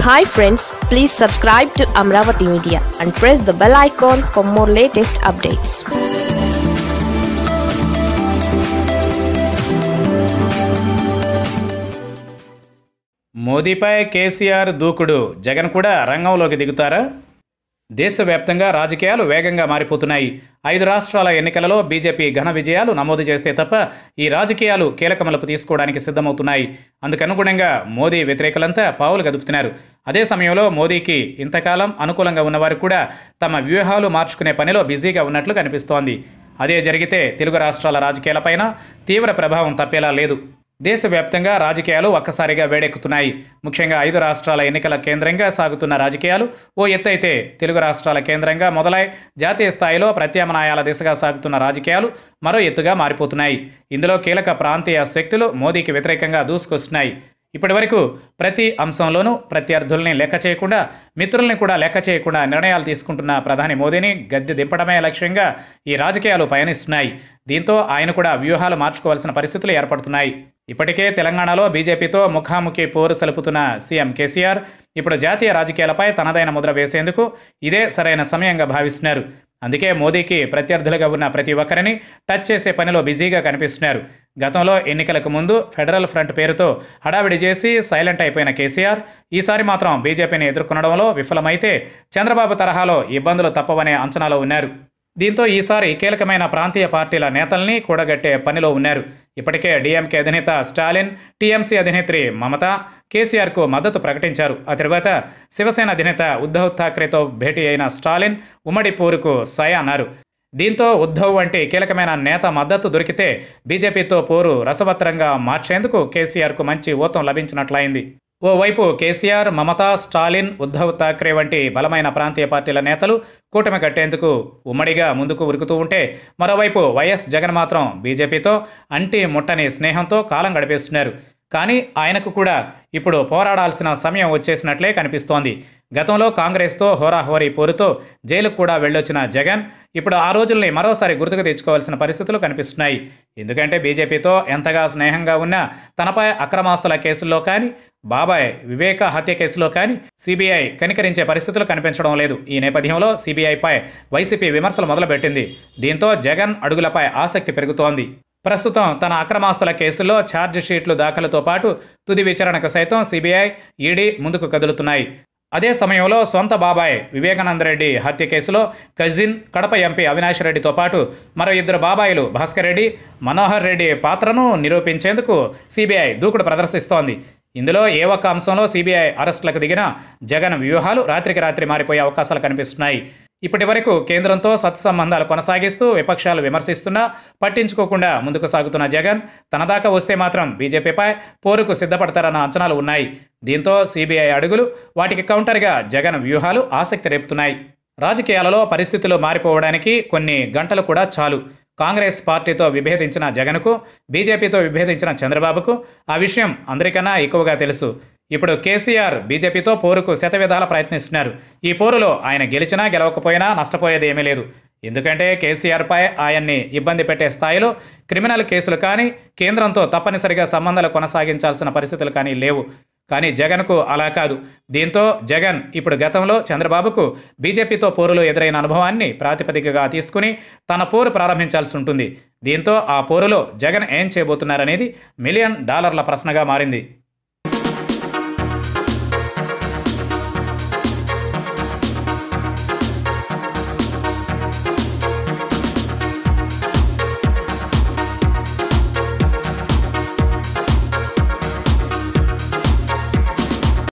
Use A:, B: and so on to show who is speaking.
A: hi friends please subscribe to Amaravati media and press the bell icon for more latest updates
B: మోదీపై కేసీఆర్ దూకుడు జగన్ కూడా రంగంలోకి దిగుతారా దేశవ్యాప్తంగా రాజకీయాలు వేగంగా మారిపోతున్నాయి ఐదు రాష్ట్రాల ఎన్నికలలో బీజేపీ ఘన విజయాలు నమోదు చేస్తే తప్ప ఈ రాజకీయాలు కీలక మలుపు తీసుకోవడానికి సిద్ధమవుతున్నాయి అందుకనుగుణంగా మోదీ వ్యతిరేకులంతా పావులు గదుపుతున్నారు అదే సమయంలో మోదీకి ఇంతకాలం అనుకూలంగా ఉన్నవారు కూడా తమ వ్యూహాలు మార్చుకునే పనిలో బిజీగా ఉన్నట్లు కనిపిస్తోంది అదే జరిగితే తెలుగు రాష్ట్రాల రాజకీయాలపైన తీవ్ర ప్రభావం తప్పేలా లేదు దేశవ్యాప్తంగా రాజకీయాలు ఒక్కసారిగా వేడెక్కుతున్నాయి ముఖ్యంగా ఐదు రాష్ట్రాల ఎన్నికల కేంద్రంగా సాగుతున్న రాజకీయాలు ఓ ఎత్తు అయితే తెలుగు రాష్ట్రాల కేంద్రంగా మొదలై జాతీయ స్థాయిలో ప్రత్యామ్నాయాల దిశగా సాగుతున్న రాజకీయాలు మరో ఎత్తుగా మారిపోతున్నాయి ఇందులో కీలక ప్రాంతీయ శక్తులు మోదీకి వ్యతిరేకంగా దూసుకొస్తున్నాయి ఇప్పటి వరకు ప్రతి అంశంలోనూ ప్రత్యర్థుల్ని లెక్క చేయకుండా మిత్రుల్ని కూడా లెక్క చేయకుండా నిర్ణయాలు తీసుకుంటున్న ప్రధాని మోదీని గద్దె దింపడమే లక్ష్యంగా ఈ రాజకీయాలు పయనిస్తున్నాయి దీంతో ఆయన కూడా వ్యూహాలు మార్చుకోవాల్సిన పరిస్థితులు ఏర్పడుతున్నాయి ఇప్పటికే తెలంగాణలో బీజేపీతో ముఖాముఖి పోరు సలుపుతున్న సీఎం కేసీఆర్ ఇప్పుడు జాతీయ రాజకీయాలపై తనదైన ముద్ర వేసేందుకు ఇదే సరైన సమయంగా భావిస్తున్నారు అందుకే మోదీకి ప్రత్యర్థులుగా ఉన్న ప్రతి ఒక్కరిని టచ్ చేసే పనిలో బిజీగా కనిపిస్తున్నారు గతంలో ఎన్నికలకు ముందు ఫెడరల్ ఫ్రంట్ పేరుతో హడావిడి చేసి సైలెంట్ అయిపోయిన కేసీఆర్ ఈసారి మాత్రం బీజేపీని ఎదుర్కొనడంలో విఫలమైతే చంద్రబాబు తరహాలో ఇబ్బందులు తప్పవనే అంచనాలో ఉన్నారు దీంతో ఈసారి కీలకమైన ప్రాంతీయ పార్టీల నేతల్ని కూడగట్టే పనిలో ఉన్నారు ఇప్పటికే డీఎంకే అధినేత స్టాలిన్ టీఎంసీ అధినేత్రి మమత కేసీఆర్కు మద్దతు ప్రకటించారు ఆ తర్వాత శివసేన అధినేత ఉద్ధవ్ ఠాక్రేతో భేటీ అయిన స్టాలిన్ ఉమ్మడి పోరుకు సయ అన్నారు దీంతో ఉద్ధవ్ వంటి కీలకమైన నేత మద్దతు దొరికితే బీజేపీతో పోరు రసవత్తరంగా మార్చేందుకు కేసీఆర్కు మంచి ఊతం లభించినట్లయింది ఓవైపు కేసీఆర్ మమతా స్టాలిన్ ఉద్ధవ్ ఠాక్రే వంటి బలమైన ప్రాంతీయ పార్టీల నేతలు కూటమి కట్టేందుకు ఉమ్మడిగా ముందుకు ఉరుకుతూ ఉంటే మరోవైపు వైఎస్ జగన్ మాత్రం బీజేపీతో అంటి ముట్టని స్నేహంతో కాలం గడిపేస్తున్నారు కానీ ఆయనకు కూడా ఇప్పుడు పోరాడాల్సిన సమయం వచ్చేసినట్లే కనిపిస్తోంది గతంలో కాంగ్రెస్తో హోరాహోరీ పోరుతో జైలుకు కూడా వెళ్ళొచ్చిన జగన్ ఇప్పుడు ఆ రోజుల్ని మరోసారి గుర్తుకు తెచ్చుకోవాల్సిన పరిస్థితులు కనిపిస్తున్నాయి ఎందుకంటే బీజేపీతో ఎంతగా స్నేహంగా ఉన్నా తనపై అక్రమాస్తుల కేసుల్లో కానీ బాబాయ్ వివేక హత్య కేసులో కానీ సిబిఐ కనికరించే పరిస్థితులు కనిపించడం లేదు ఈ నేపథ్యంలో సిబిఐపై వైసీపీ విమర్శలు మొదలుపెట్టింది దీంతో జగన్ అడుగులపై ఆసక్తి పెరుగుతోంది ప్రస్తుతం తన అక్రమాస్తుల కేసుల్లో ఛార్జ్ షీట్లు దాఖలుతో పాటు తుది విచారణకు సైతం సిబిఐ ఈడీ ముందుకు కదులుతున్నాయి అదే సమయంలో సొంత బాబాయ్ వివేకానందరెడ్డి హత్య కేసులో కజిన్ కడప ఎంపీ అవినాష్ రెడ్డితో పాటు మరో ఇద్దరు బాబాయిలు భాస్కర్ రెడ్డి మనోహర్ రెడ్డి పాత్రను నిరూపించేందుకు సిబిఐ దూకుడు ప్రదర్శిస్తోంది ఇందులో ఏ ఒక్క అంశంలో సిబిఐ అరెస్టులకు దిగిన జగన్ వ్యూహాలు రాత్రికి రాత్రి మారిపోయే అవకాశాలు కనిపిస్తున్నాయి ఇప్పటి వరకు కేంద్రంతో సత్సంబంధాలు కొనసాగిస్తూ విపక్షాలు విమర్శిస్తున్నా పట్టించుకోకుండా ముందుకు సాగుతున్న జగన్ తన దాకా వస్తే మాత్రం బీజేపీపై పోరుకు సిద్ధపడతారన్న అంచనాలు ఉన్నాయి దీంతో సిబిఐ అడుగులు వాటికి కౌంటర్గా జగన్ వ్యూహాలు ఆసక్తి రేపుతున్నాయి రాజకీయాలలో పరిస్థితులు మారిపోవడానికి కొన్ని గంటలు కూడా చాలు కాంగ్రెస్ పార్టీతో విభేదించిన జగన్కు బీజేపీతో విభేదించిన చంద్రబాబుకు ఆ విషయం అందరికన్నా ఎక్కువగా తెలుసు ఇప్పుడు కేసీఆర్ బీజేపీతో పోరుకు శతవిధాల ప్రయత్నిస్తున్నారు ఈ పోరులో ఆయన గెలిచినా గెలవకపోయినా నష్టపోయేది ఏమీ లేదు ఎందుకంటే కేసీఆర్పై ఆయన్ని ఇబ్బంది పెట్టే స్థాయిలో క్రిమినల్ కేసులు కానీ కేంద్రంతో తప్పనిసరిగా సంబంధాలు కొనసాగించాల్సిన పరిస్థితులు కానీ లేవు కానీ జగన్కు అలా కాదు దీంతో జగన్ ఇప్పుడు గతంలో చంద్రబాబుకు బీజేపీతో పోరులో ఎదురైన అనుభవాన్ని ప్రాతిపదికగా తీసుకుని తన పోరు ప్రారంభించాల్సి ఉంటుంది దీంతో ఆ పోరులో జగన్ ఏం చేయబోతున్నారనేది మిలియన్ డాలర్ల ప్రశ్నగా మారింది